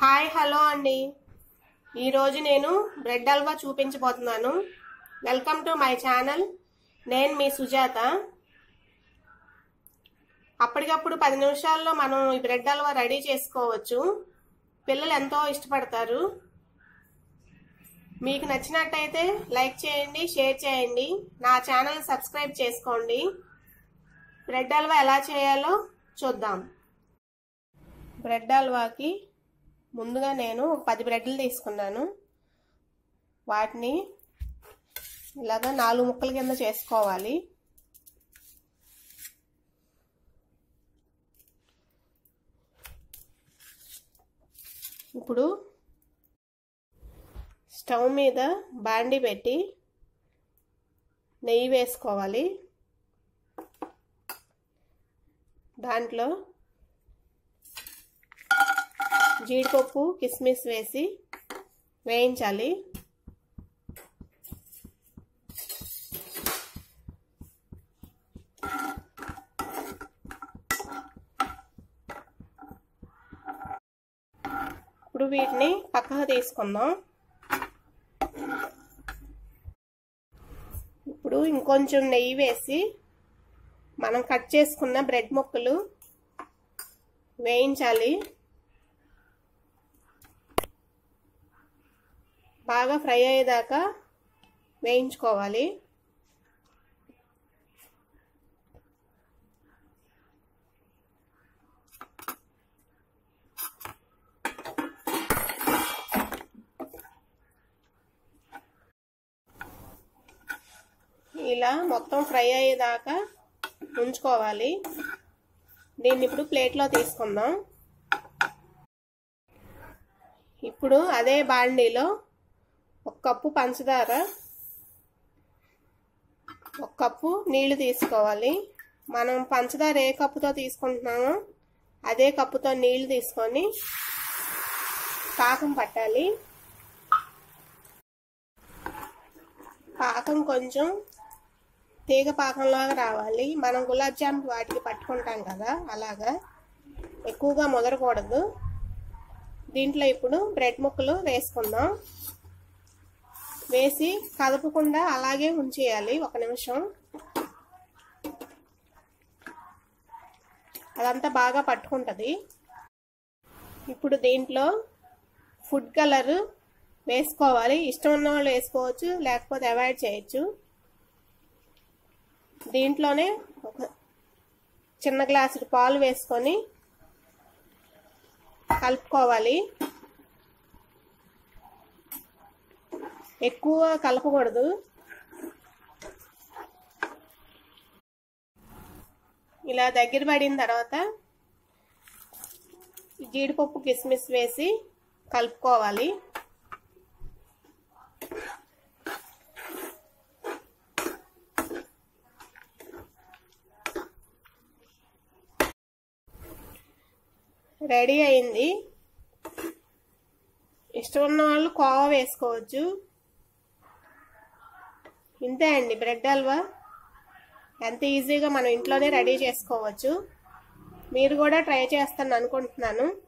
hi hello అండి ఈరోజు నేను బ్రెడ్ హల్వా చూపించబోతున్నాను వెల్కమ్ టు మై ఛానల్ నేను మీ సుజాత అప్పటికప్పుడు పది నిమిషాల్లో మనం ఈ బ్రెడ్ హల్వా రెడీ చేసుకోవచ్చు పిల్లలు ఎంతో ఇష్టపడతారు మీకు నచ్చినట్టయితే లైక్ చేయండి షేర్ చేయండి నా ఛానల్ సబ్స్క్రైబ్ చేసుకోండి బ్రెడ్ హల్వా ఎలా చేయాలో చూద్దాం బ్రెడ్ హల్వాకి ముందుగా నేను ఒక పది బ్రెడ్లు తీసుకున్నాను వాటిని ఇలాగా నాలుగు ముక్కల కింద చేసుకోవాలి ఇప్పుడు స్టవ్ మీద బాండి పెట్టి నెయ్యి వేసుకోవాలి దాంట్లో జీడిపప్పు కిస్మిస్ వేసి వేయించాలి ఇప్పుడు వీటిని పక్కకు తీసుకుందాం ఇప్పుడు ఇంకొంచెం నెయ్యి వేసి మనం కట్ చేసుకున్న బ్రెడ్ ముక్కలు వేయించాలి బాగా ఫ్రై అయ్యేదాకా వేయించుకోవాలి ఇలా మొత్తం ఫ్రై అయ్యేదాకా ఉంచుకోవాలి దీన్ని ఇప్పుడు ప్లేట్లో తీసుకుందాం ఇప్పుడు అదే బాండీలో ఒక కప్పు పంచదార ఒక కప్పు నీళ్లు తీసుకోవాలి మనం పంచదార ఏ కప్పుతో తీసుకుంటున్నామో అదే కప్పుతో నీళ్లు తీసుకొని పాకం పట్టాలి పాకం కొంచెం తీగ పాకంలాగా రావాలి మనం గులాబ్ జామ్ వాటికి పట్టుకుంటాం కదా అలాగా ఎక్కువగా ముదరకూడదు దీంట్లో ఇప్పుడు బ్రెడ్ ముక్కలు వేసుకుందాం వేసి కదపకుండా అలాగే ఉంచేయాలి ఒక నిమిషం అదంతా బాగా పట్టుకుంటుంది ఇప్పుడు దీంట్లో ఫుడ్ కలర్ వేసుకోవాలి ఇష్టం ఉన్న వాళ్ళు వేసుకోవచ్చు లేకపోతే అవాయిడ్ చేయొచ్చు దీంట్లోనే ఒక చిన్న గ్లాసు పాలు వేసుకొని కలుపుకోవాలి ఎక్కువ కలపకూడదు ఇలా దగ్గర పడిన తర్వాత జీడిపప్పు కిస్మిస్ వేసి కలుపుకోవాలి రెడీ అయింది ఇష్టం ఉన్న వాళ్ళు కోవా వేసుకోవచ్చు ఇంతే అండి బ్రెడ్ హల్వా ఎంత ఈజీగా మనం ఇంట్లోనే రెడీ చేసుకోవచ్చు మీరు కూడా ట్రై చేస్తాను అనుకుంటున్నాను